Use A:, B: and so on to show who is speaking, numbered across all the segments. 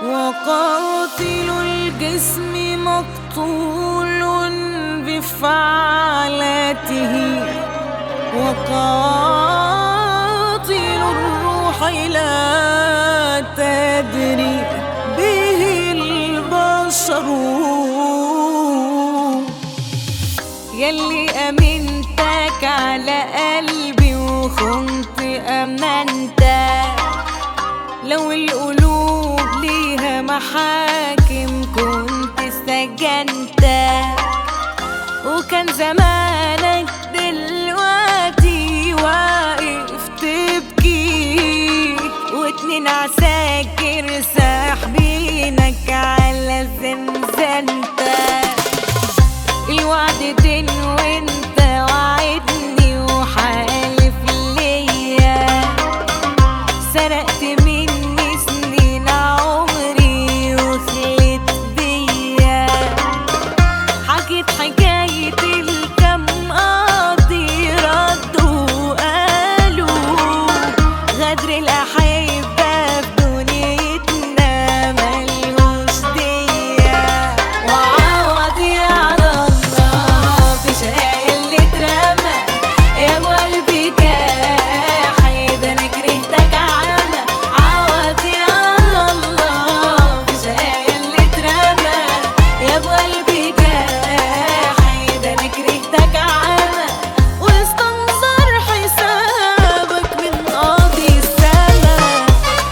A: وقاتل الجسم مقتول بفعالته وقاتل الروح لا تدري به البشر يلي أمنتك على قلبي وخنت أمانتك لو القلوب ليها محاكم كنت سجنت وكان زمانك دلوقتي واقف تبكي واتنين عساكر ساحبينك على زنزانتك الوعد دين وانت وعدني وحالف ليا سرقت مني سنين عمري وخلت بيا حكيت حكاية الكم قاضي ردوا قالوا غدر الأحبة في دنيتنا ملهوش دية وعوضي على الله في شقايا اللي اترمى يا ابو قلبي كاحد انا كرهتك عمى عوضي على الله في شقايا اللي اترمى يا ابو قلبي كاحد انا كرهتك عمى واستنظر حسابك من قاضي السما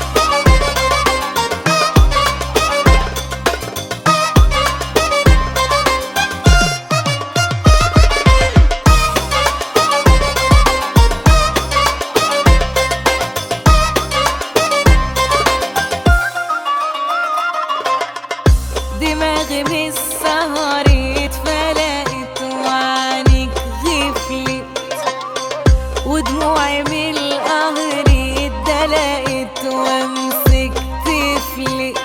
A: دماغي من السهر اتفلقت وعينيك غفلت ودموعي من القهر اتدلقت وامسك تفلت